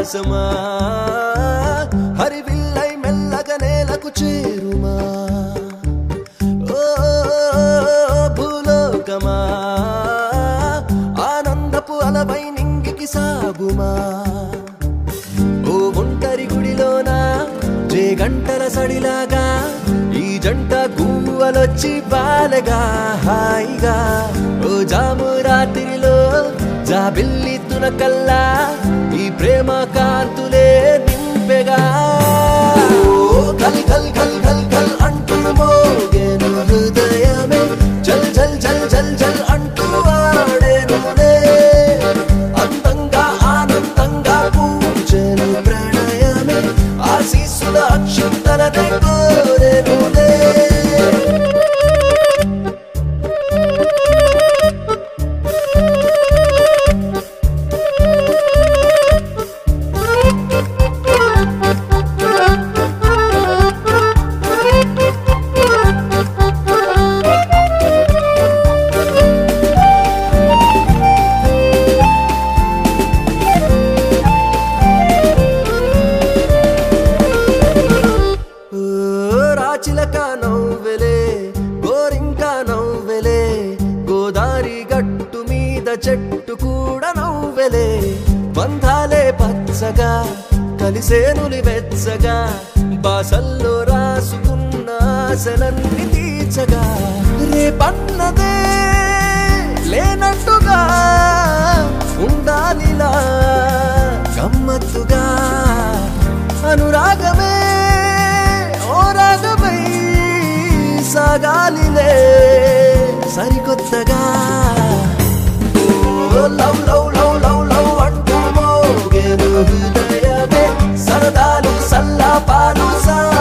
ఆకాశమా హరివిల్లై మెల్లగా నేలకు చేరుమా ఓ భూలోకమా ఆనందపు అలపై నింగికి సాగుమా ఓ ఒంటరి గుడిలోన జే గంటల సడిలాగా ఈ జంట గువ్వలొచ్చి బాలగా హాయిగా ఓ జాము రాత్రిలో జాబిల్లి తునకల్లా ఈ ప్రేమ కాంతులే నింపెగా ఓ కల్ కల్ కల్ కల్ కల్ అంటూ మోగేను హృదయమే జల్ జల్ జల్ జల్ జల్ అంటూ ఆడేనులే అందంగా ఆనందంగా పూజను ప్రణయమే ఆశీస్సుల అక్షంతలనే కోరెనులే ఓ రాచిలక నవ్వెలే గోరింక నవ్వెలే గోదారి గట్టు మీద చెట్టు కూడా నవ్వెలే బంధాలే పచ్చగా కలిసేనులి వెచ్చగా బాసల్లో రాసుకున్న ఆశలన్నీ తీర్చగా రేపన్నదే లేనట్టుగా ఉండాలిలా గమ్మత్తుగా అనురాగమే ఓ రాగమై సాగాలిలే సరికొత్తగా ఓ love love love love love అంటూ మోగేను హృదయమే సరదాలు సల్లాపాలు సా